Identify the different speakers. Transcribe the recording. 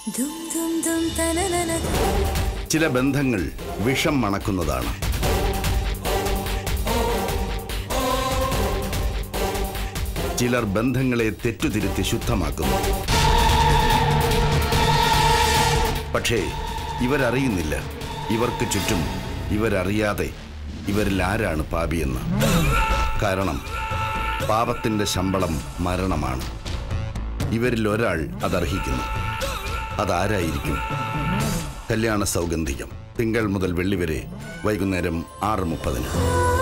Speaker 1: ദും ദും ദും തനനന
Speaker 2: ചില ബന്ധങ്ങൾ വിഷം മണക്കുന്നതാണ് ചിലർ ബന്ധങ്ങളെ തെറ്റുതിരുത്തി ശുദ്ധമാക്കുന്നു പക്ഷേ ഇവരറിയുന്നില്ല ഇവർക്ക് ചുറ്റും ഇവരറിയാതെ ഇവരിൽ ആരാണ് പാപിയെന്ന് കാരണം പാപത്തിന്റെ ശമ്പളം മരണമാണ് ഇവരിൽ ഒരാൾ അതർഹിക്കുന്നു അതാരായിരിക്കും കല്യാണ സൗഗന്ധികം തിങ്കൾ മുതൽ വെള്ളി വരെ വൈകുന്നേരം ആറ് മുപ്പതിന്